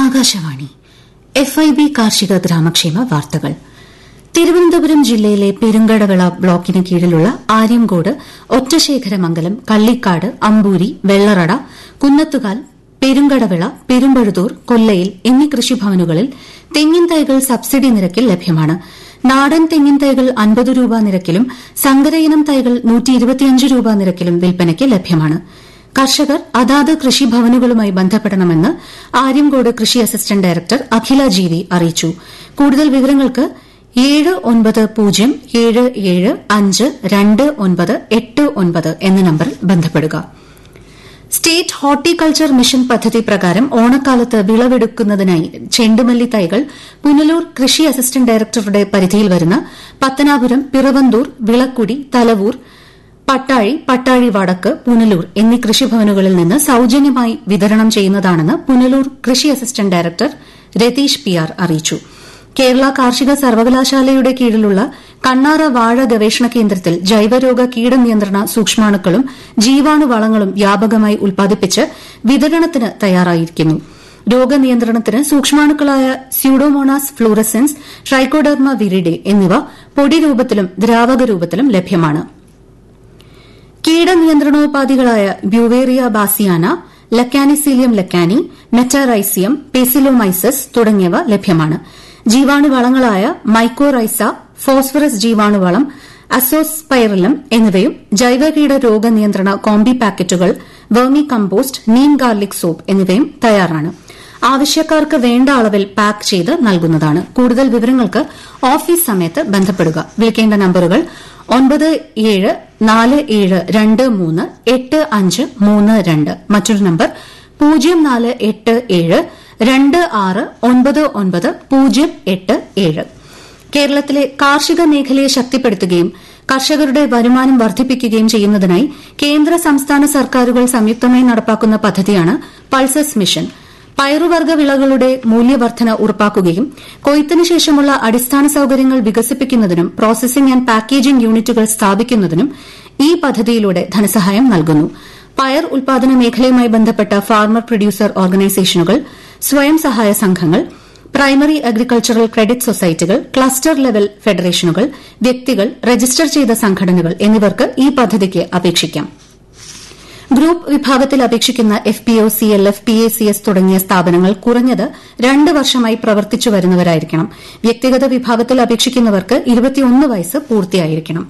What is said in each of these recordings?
Akashvani F I B കാർഷിക ഗ്രാമക്ഷേമ വാർത്തകൾ തിരുവനന്തപുരം ജില്ലയിലെ പെരുങ്കടവിള ബ്ലോക്കിന് കീഴിലുള്ള ആര്യംകോട് ഒറ്റശേഖരമംഗലം കള്ളിക്കാട് അമ്പൂരി വെള്ളറട കുന്നത്തുകാൽ പെരുങ്കടവിള പെരുമ്പഴുതൂർ കൊല്ലയിൽ എന്നീ കൃഷിഭവനുകളിൽ തെങ്ങിൻ തൈകൾ സബ്സിഡി നിരക്കിൽ ലഭ്യമാണ് നാടൻ തെങ്ങിൻ തൈകൾ അൻപത് രൂപ നിരക്കിലും സങ്കരയിനം തൈകൾ രൂപ നിരക്കിലും വിൽപ്പനയ്ക്ക് ലഭ്യമാണ് കർഷകർ അതാത് കൃഷിഭവനുകളുമായി ബന്ധപ്പെടണമെന്ന് ആര്യംകോട് കൃഷി അസിസ്റ്റന്റ് ഡയറക്ടർ അഖില ജീവി അറിയിച്ചു കൂടുതൽ വിവരങ്ങൾക്ക് ഏഴ് ഒൻപത് പൂജ്യം ഏഴ് ഏഴ് അഞ്ച് രണ്ട് ഒൻപത് എട്ട് ഒൻപത് എന്ന നമ്പറിൽ ബന്ധപ്പെടുക സ്റ്റേറ്റ് ഹോർട്ടിക്കൾച്ചർ മിഷൻ പദ്ധതി പ്രകാരം ഓണക്കാലത്ത് വിളവെടുക്കുന്നതിനായി ചെണ്ടുമല്ലി തൈകൾ പുനലൂർ കൃഷി അസിസ്റ്റന്റ് ഡയറക്ടറുടെ പരിധിയിൽ വരുന്ന പത്തനാപുരം പിറവന്തൂർ വിളക്കുടി തലവൂർ പട്ടാഴി പട്ടാഴി വടക്ക് പുനലൂർ എന്നീ കൃഷിഭവനുകളിൽ നിന്ന് സൌജന്യമായി വിതരണം ചെയ്യുന്നതാണെന്ന് പുനലൂർ കൃഷി assistant director Ratheesh P R അറിയിച്ചു കേരള കാർഷിക സർവകലാശാലയുടെ കീഴിലുള്ള കണ്ണാറ വാഴ ഗവേഷണ കേന്ദ്രത്തിൽ ജൈവരോഗ കീടനിയന്ത്രണ സൂക്ഷ്മാണുക്കളും ജീവാണുവളങ്ങളും വ്യാപകമായി ഉൽപ്പാദിപ്പിച്ച് വിതരണത്തിന് തയ്യാറായിരിക്കുന്നു രോഗനിയന്ത്രണത്തിന് സൂക്ഷ്മാണുക്കളായ സ്യൂഡോമോണാസ് ഫ്ലൂറസെൻസ് ട്രൈക്കോഡർമ വിരിഡെ എന്നിവ പൊടി രൂപത്തിലും ദ്രാവക രൂപത്തിലും ലഭ്യമാണ് കീടനിയന്ത്രണോപാധികളായ beauveria bassiana lecanicillium lecanii metarhizium paecilomyces തുടങ്ങിയവ ലഭ്യമാണ് ജീവാണുവളങ്ങളായ മൈക്കോറൈസ ഫോസ്ഫറസ് ജീവാണുവളം അസോസ്പൈറലം എന്നിവയും ജൈവകീട രോഗനിയന്ത്രണ കോംബി പാക്കറ്റുകൾ vermicompost neem garlic soap എന്നിവയും തയ്യാറാണ് ആവശ്യക്കാർക്ക് വേണ്ട അളവിൽ പാക്ക് ചെയ്ത് നൽകുന്നതാണ് കൂടുതൽ വിവരങ്ങൾക്ക് ഓഫീസ് സമയത്ത് ബന്ധപ്പെടുക വിളിക്കേണ്ട നമ്പറുകൾ ഒൻപത് ഏഴ് നാല് ഏഴ് രണ്ട് മൂന്ന് എട്ട് അഞ്ച് മൂന്ന് രണ്ട് മറ്റൊരു നമ്പർ പൂജ്യം നാല് എട്ട് ഏഴ് രണ്ട് ആറ് ഒൻപത് ഒൻപത് പൂജ്യം എട്ട് ഏഴ് കേരളത്തിലെ കാർഷിക മേഖലയെ ശക്തിപ്പെടുത്തുകയും കർഷകരുടെ വരുമാനം വർദ്ധിപ്പിക്കുകയും ചെയ്യുന്നതിനായി കേന്ദ്ര സംസ്ഥാന സർക്കാരുകൾ സംയുക്തമായി നടപ്പാക്കുന്ന പദ്ധതിയാണ് പൾസസ് മിഷൻ പയറുവർഗ്ഗ വിളകളുടെ മൂല്യവർദ്ധന ഉറപ്പാക്കുകയും കൊയ്ത്തിന് ശേഷമുള്ള അടിസ്ഥാന സൌകര്യങ്ങൾ വികസിപ്പിക്കുന്നതിനും പ്രോസസിംഗ് ആന്റ് പാക്കേജിംഗ് യൂണിറ്റുകൾ സ്ഥാപിക്കുന്നതിനും ഈ പദ്ധതിയിലൂടെ ധനസഹായം നൽകുന്നു പയർ ഉൽപാദന മേഖലയുമായി ബന്ധപ്പെട്ട ഫാർമർ പ്രൊഡ്യൂസർ ഓർഗനൈസേഷനുകൾ സ്വയം സഹായ സംഘങ്ങൾ പ്രൈമറി അഗ്രികൾച്ചറൽ ക്രെഡിറ്റ് സൊസൈറ്റികൾ ക്ലസ്റ്റർ ലെവൽ ഫെഡറേഷനുകൾ വ്യക്തികൾ രജിസ്റ്റർ ചെയ്ത സംഘടനകൾ എന്നിവർക്ക് ഈ പദ്ധതിക്ക് അപേക്ഷിക്കാം ഗ്രൂപ്പ് വിഭാഗത്തിൽ അപേക്ഷിക്കുന്ന F P O C L F P A C S തുടങ്ങിയ സ്ഥാപനങ്ങൾ കുറഞ്ഞത് രണ്ട് വർഷമായി പ്രവർത്തിച്ചു വരുന്നവരായിരിക്കണം വ്യക്തിഗത വിഭാഗത്തിൽ അപേക്ഷിക്കുന്നവർക്ക് ഇരുപത്തിയൊന്ന് വയസ്സ് പൂർത്തിയായിരിക്കണം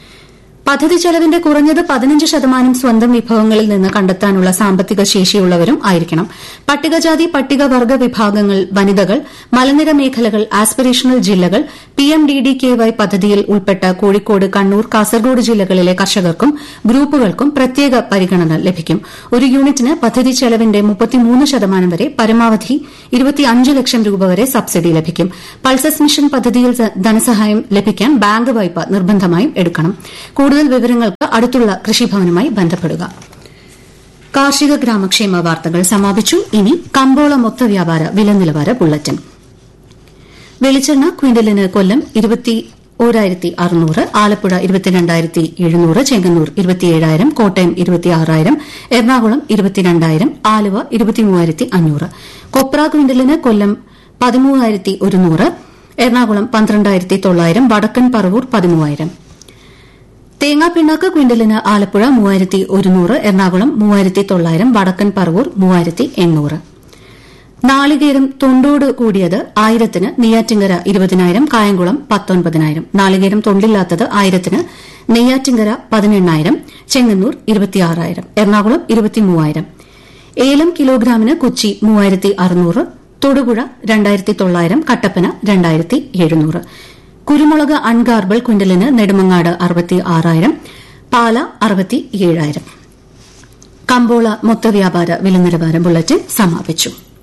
പദ്ധതി ചെലവിന്റെ കുറഞ്ഞത് പതിനഞ്ച് ശതമാനം സ്വന്തം വിഭവങ്ങളിൽ നിന്ന് കണ്ടെത്താനുള്ള സാമ്പത്തിക ശേഷിയുള്ളവരും ആയിരിക്കണം പട്ടികജാതി പട്ടികവർഗ വിഭാഗങ്ങൾ വനിതകൾ മലനിര മേഖലകൾ ആസ്പിറേഷണൽ ജില്ലകൾ പിഎംഡിഡികെവൈ പദ്ധതിയിൽ ഉൾപ്പെട്ട കോഴിക്കോട് കണ്ണൂർ കാസർഗോഡ് ജില്ലകളിലെ കർഷകർക്കും ഗ്രൂപ്പുകൾക്കും പ്രത്യേക പരിഗണന ലഭിക്കും ഒരു യൂണിറ്റിന് പദ്ധതി ചെലവിന്റെ മുപ്പത്തിമൂന്ന് ശതമാനം വരെ പരമാവധി ഇരുപത്തിയഞ്ച് ലക്ഷം രൂപ വരെ സബ്സിഡി ലഭിക്കും പൾസസ് മിഷൻ പദ്ധതിയിൽ ധനസഹായം ലഭിക്കാൻ ബാങ്ക് വായ്പ നിർബന്ധമായും എടുക്കണം കൂടുതൽ വിവരങ്ങൾക്ക് അടുത്തുള്ള കൃഷിഭവനുമായി ബന്ധപ്പെടുക കാർഷിക ഗ്രാമക്ഷേമ വാർത്തകൾ സമാപിച്ചു ഇനി കമ്പോള മൊത്ത വ്യാപാര വില നിലവാര ബുള്ളറ്റിൻ വെളിച്ചെണ്ണ ക്വിന്റലിന് കൊല്ലം ഇരുപത്തി ഓരായിരത്തി അറുന്നൂറ് ആലപ്പുഴ ഇരുപത്തിരണ്ടായിരത്തി എഴുന്നൂറ് ചെങ്ങന്നൂർ ഇരുപത്തിയേഴായിരം കോട്ടയം ഇരുപത്തിയാറായിരം എറണാകുളം ഇരുപത്തിരണ്ടായിരം ആലുവ ഇരുപത്തിമൂവായിരത്തി അഞ്ഞൂറ് കൊപ്ര ക്വിന്റലിന് കൊല്ലം പതിമൂവായിരത്തി ഒരുന്നൂറ് എറണാകുളം പന്ത്രണ്ടായിരത്തി തൊള്ളായിരം വടക്കൻ പറവൂർ പതിമൂവായിരം തേങ്ങാപ്പിണ്ണാക്ക് ക്വിന്റലിന് ആലപ്പുഴ മൂവായിരത്തി ഒരുന്നൂറ് എറണാകുളം മൂവായിരത്തി തൊള്ളായിരം വടക്കൻ പറവൂർ മൂവായിരത്തി എണ്ണൂറ് നാളികേരം തൊണ്ടോട് കൂടിയത് ആയിരത്തിന് നെയ്യാറ്റിങ്കര ഇരുപതിനായിരം കായംകുളം പത്തൊൻപതിനായിരം നാളികേരം തൊണ്ടില്ലാത്തത് ആയിരത്തിന് നെയ്യാറ്റിങ്കര പതിനെണ്ണായിരം ചെങ്ങന്നൂർ ഇരുപത്തിയാറായിരം എറണാകുളം ഇരുപത്തിമൂവായിരം ഏലം കിലോഗ്രാമിന് കൊച്ചി മൂവായിരത്തി അറുന്നൂറ് തൊടുപുഴ രണ്ടായിരത്തി തൊള്ളായിരം കട്ടപ്പന രണ്ടായിരത്തി എഴുന്നൂറ് കുരുമുളക് അൺഗാർബിൾ ക്വിന്റലിന് നെടുമങ്ങാട് അറുപത്തി ആറായിരം പാല അറുപത്തി ഏഴായിരം കമ്പോള മൊത്ത വ്യാപാര വില നിലവാര ബുള്ളറ്റിൻ സമാപിച്ചു